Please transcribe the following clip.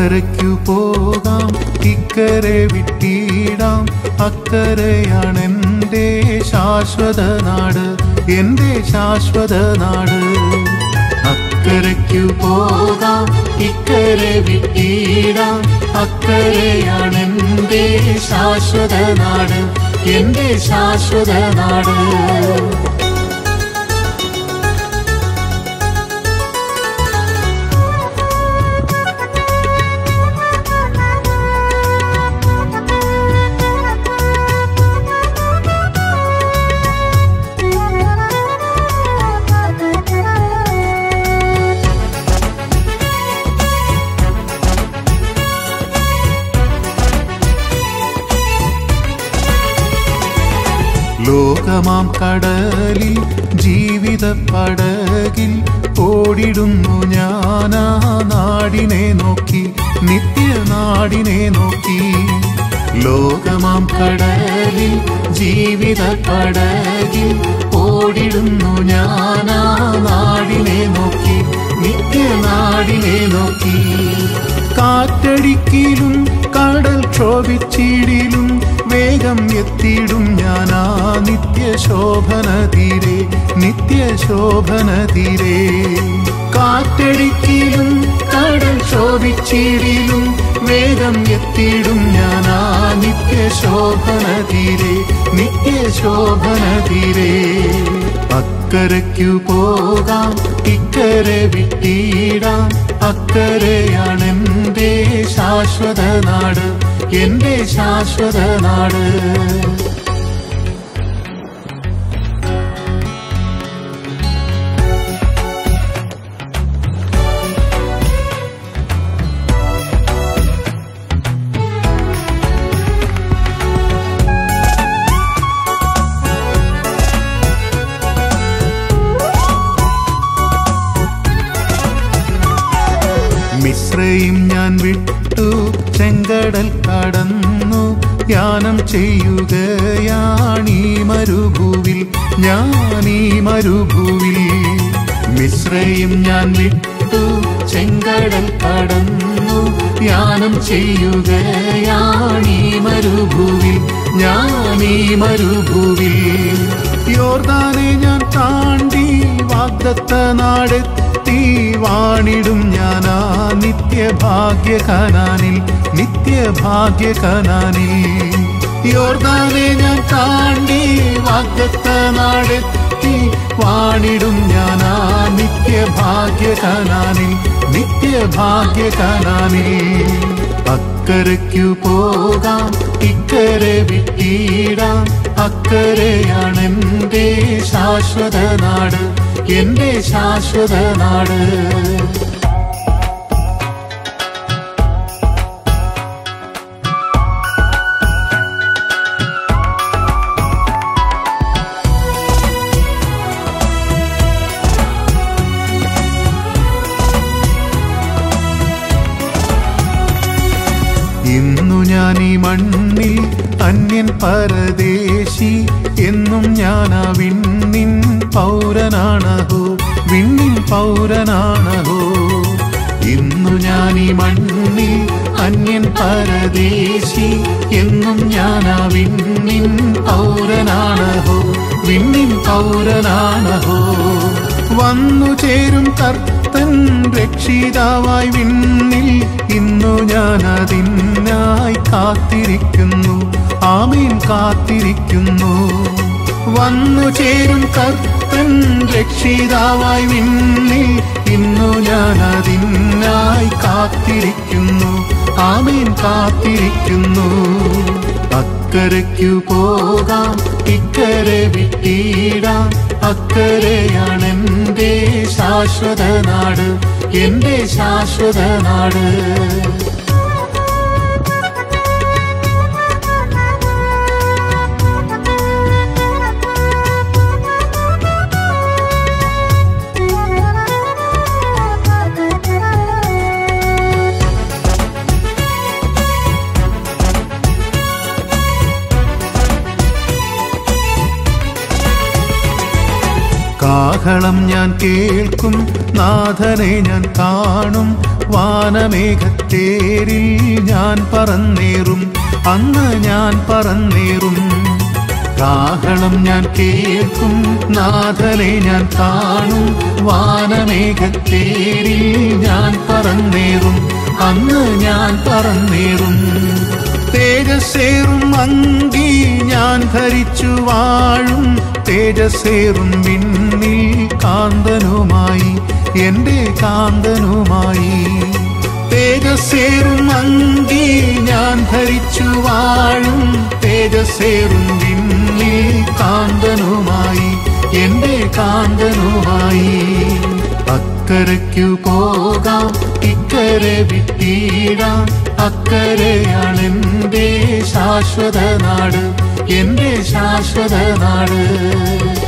അക്കരയ്ക്കു പോകാം ഇക്കരെ വിട്ടിടാം അക്കരയാണെൻ്റെ ശാശ്വത നാട് എൻ്റെ ശാശ്വത നാട് അക്കരയ്ക്കു പോകാം ഇക്കരെ വിട്ടിടാം അക്കരയാണെൻ്റെ ശാശ്വത നാട് എൻ്റെ ശാശ്വത നാട് ലോകമാം കടലിൽ ജീവിത പടകിൽ ഓടിടുന്നു ഞാനാ നാടിനെ നോക്കി നിത്യനാടിനെ നോക്കി ലോകമാം കടലിൽ ജീവിത പടകിൽ ഓടിടുന്നു ഞാനാ നാടിനെ നോക്കി നിത്യനാടിനെ നോക്കി കാറ്റടിക്കിലും കടൽ ക്ഷോഭിച്ചിടിലും വേഗം എത്തിയിടും ഞാനാ നിത്യശോഭന തീരെ നിത്യശോഭന തീരെ കാറ്റടിക്കിലും കടൽ ശോഭിച്ചിടിലും വേഗം എത്തിയിടും ഞാനാ നിത്യശോഭന തീരെ നിത്യശോഭന തീരെ അക്കരയ്ക്കു പോകാം ഇക്കരെ വിട്ടിടാം അക്കരയാണെൻ്റെ ശാശ്വത നാട് എൻ്റെ ശാശ്വത നാട് മിശ്രയും ഞാൻ വിട്ടു ചെങ്കടൽ കടന്നു യാനം ചെയ്യുകയാണീ മരുഭൂവിൽ ഞാനീ മരുഭൂവിൽ മിശ്രയും ഞാൻ വിട്ടു ചെങ്കടൽ കടന്നു യാനം ചെയ്യുകയാണീ മരുഭൂവിൽ ഞാനീ മരുഭൂവിൽ യോർദാനെ ഞാൻ താണ്ടി വാഗ്ദത്ത നാടെത്തി വാണിടും ഞാനാ നിത്യഭാഗ്യ കനാനിൽ നിത്യഭാഗ്യ കനാനിൽ യോർദാനെ ഞാൻ താണ്ടി വാഗ്ദത്ത നാടെത്തി വാണിടും ഞാനാ നിത്യഭാഗ്യ കനാനിൽ നിത്യഭാഗ്യ കനാനിൽ അക്കരയ്ക്കു പോകാം ഇക്കരെ വിട്ടിടാം അക്കരയാണെൻ്റെ ശാശ്വത നാട് എൻ്റെ ശാശ്വത നാട് ഇന്നു ഞാൻ ഈ മണ്ണിൽ അന്യൻ പരദേശി എന്നും ഞാൻ ആ വിണ്ണിൻ പൗരനാണഹോ വിണ്ണിൻ പൗരനാണഹോ ഇന്നു ഞാൻ ഈ മണ്ണിൽ അന്യൻ പരദേശി എന്നും ഞാൻ ആ വിണ്ണിൻ പൗരനാണഹോ വിണ്ണിൻ പൗരനാണഹോ വന്നു ചേരും കർത്തൻ രക്ഷിതാവായി വിണ്ണിൽ ഇന്നു ഞാൻ അതിനായി കാത്തിരിക്കുന്നു ആമീൻ കാത്തിരിക്കുന്നു വന്നു ചേരും കർത്തൻ രക്ഷിതാവായി വിണ്ണിൽ ഇന്നു ഞാൻ അതിനായി കാത്തിരിക്കുന്നു ആമീൻ കാത്തിരിക്കുന്നു അക്കരയ്ക്കു പോകാം ഇക്കരെ വിട്ടിടാം അക്കരയാണെൻ്റെ ശാശ്വത നാട് എൻ്റെ ശാശ്വത നാട് കാഹളം ഞാൻ കേൾക്കും നാഥനെ ഞാൻ കാണും വാനമേഘത്തേരിൽ ഞാൻ പറന്നേറും അന്ന് ഞാൻ പറന്നേറും കാഹളം ഞാൻ കേൾക്കും നാഥനെ ഞാൻ കാണും വാനമേഘത്തേരിൽ ഞാൻ പറന്നേറും അന്ന് ഞാൻ പറന്നേറും തേജസ്സേറും അങ്കി ഞാൻ ധരിച്ചു വാഴും തേജസ്സേറും വിണ്ണിൽ കാന്തനുമായി എൻ്റെ കാന്തനുമായി തേജസ്സേറും അങ്കി ഞാൻ ധരിച്ചു വാഴും തേജസ്സേറും വിണ്ണിൽ കാന്തനുമായി എൻ്റെ കാന്തനുമായി അക്കരയ്ക്കു പോകാം ഇക്കരെ വിട്ടിടാം അക്കരയാണെന്റെ ശാശ്വത നാട് എന്റെ ശാശ്വത നാട്